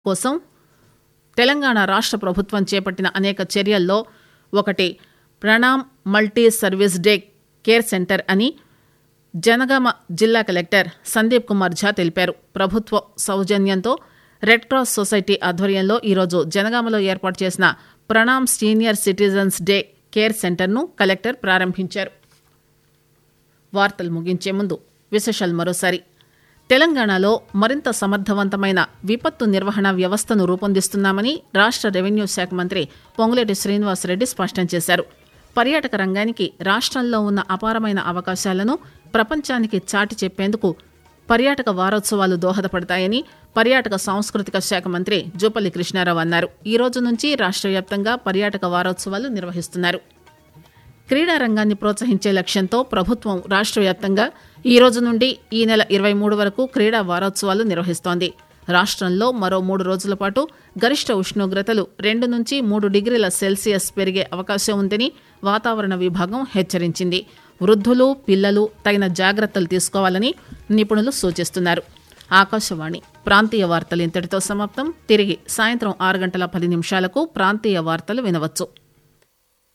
కోసం తెలంగాణ రాష్ట ప్రభుత్వం చేపట్టిన అనేక చర్యల్లో ఒకటి Pranam multi service day care centre అని జనగామ జిల్లా కలెక్టర్ సందీప్ కుమార్ ఝా తెలిపారు ప్రభుత్వ సౌజన్యంతో రెడ్ క్రాస్ సొసైటీ ఆధ్వర్యంలో ఈరోజు జనగామలో ఏర్పాటు చేసిన Pranam senior citizens day care సెంటర్ను కలెక్టర్ ప్రారంభించారు వార్తలు ముగించే ముందు విశేషాలు మరోసారి తెలంగాణలో మరింత సమర్థవంతమైన విపత్తు నిర్వహణ వ్యవస్థను రూపొందిస్తున్నామని రాష్ట రెవెన్యూ శాఖ మంత్రి పొంగులేటి శ్రీనివాసరెడ్డి స్పష్టం చేశారు పర్యాటక రంగానికి రాష్ట్రంలో ఉన్న అపారమైన అవకాశాలను ప్రపంచానికి చాటి చెప్పేందుకు పర్యాటక వారోత్సవాలు దోహదపడతాయని పర్యాటక సాంస్కృతిక శాఖ మంత్రి జూపల్లి కృష్ణారావు అన్నారు ఈ రోజు నుంచి రాష్ట్ర వ్యాప్తంగా పర్యాటక వారోత్సవాలు నిర్వహిస్తున్నారు క్రీడా రంగాన్ని ప్రోత్సహించే లక్ష్యంతో ప్రభుత్వం రాష్ట్ర వ్యాప్తంగా ఈ రోజు నుండి ఈ నెల ఇరవై మూడు వరకు క్రీడా వారోత్సవాలు నిర్వహిస్తోంది రాష్ట్రంలో మరో మూడు రోజుల పాటు గరిష్ట ఉష్ణోగ్రతలు రెండు నుంచి మూడు డిగ్రీల సెల్సియస్ పెరిగే అవకాశం ఉందని వాతావరణ విభాగం హెచ్చరించింది వృద్ధులు పిల్లలు తగిన జాగ్రత్తలు తీసుకోవాలని నిపుణులు సూచిస్తున్నారు ఆకాశవాణి ప్రాంతీయ వార్తలు ఇంతటితో సమాప్తం తిరిగి సాయంత్రం ఆరు గంటల పది నిమిషాలకు ప్రాంతీయ వార్తలు వినవచ్చు